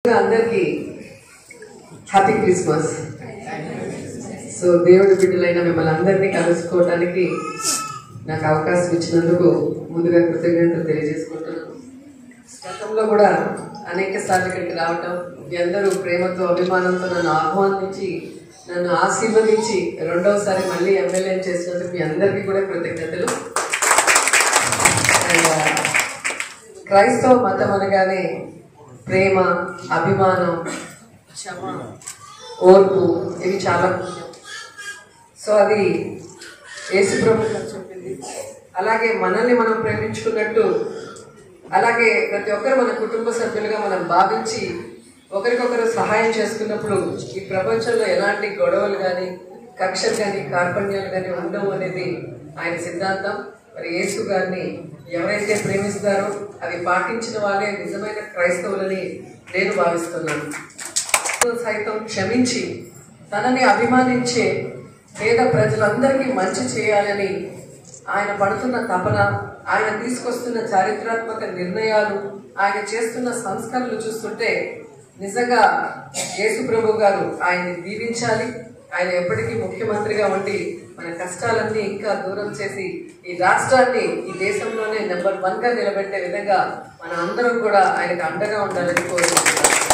అందరికి happy Christmas so దేవుడి బిడ్డలైన మిమ్మల్ని అందరినీ కలుసుకోవడానికి నాకు అవకాశం ఇచ్చినందుకు ముందుగా కృతజ్ఞతలు తెలియజేసుకుంటున్నాను గతంలో కూడా అనేక సార్లు ఇక్కడికి రావటం మీ అందరూ ప్రేమతో అభిమానంతో నన్ను ఆహ్వానించి నన్ను ఆశీర్వదించి రెండవసారి మళ్ళీ ఎమ్మెల్యే చేసినందుకు మీ అందరికీ కూడా కృతజ్ఞతలు And, uh, క్రైస్తవ మతం అనగానే ప్రేమ అభిమానం క్షమ ఓర్పు ఇవి చాలా ముఖ్యం సో అది యేసుప్రభు గారు చెప్పింది అలాగే మనల్ని మనం ప్రేమించుకున్నట్టు అలాగే ప్రతి ఒక్కరు మన కుటుంబ సభ్యులుగా మనం భావించి ఒకరికొకరు సహాయం చేసుకున్నప్పుడు ఈ ప్రపంచంలో ఎలాంటి గొడవలు కానీ కక్షలు కానీ కార్పణ్యాలు కానీ ఉండవు అనేది ఆయన సిద్ధాంతం మరి యేసు గారిని ఎవరైతే ప్రేమిస్తారో అవి పాటించిన వాళ్ళే నిజమైన క్రైస్తవులని నేను భావిస్తున్నాను సైతం క్షమించి తనని అభిమానించే పేద ప్రజలందరికీ మంచి చేయాలని ఆయన పడుతున్న తపన ఆయన తీసుకొస్తున్న చారిత్రాత్మక నిర్ణయాలు ఆయన చేస్తున్న సంస్కరణలు చూస్తుంటే నిజంగా యేసు ప్రభు గారు ఆయన్ని దీవించాలి ఆయన ఎప్పటికీ ముఖ్యమంత్రిగా ఉండి మన కష్టాలన్నీ ఇంకా దూరం చేసి ఈ రాష్ట్రాన్ని ఈ దేశంలోనే నెంబర్ వన్ గా నిలబెట్టే విధంగా మన అందరం కూడా ఆయనకు అండగా ఉండాలని కోరుకుంటున్నాను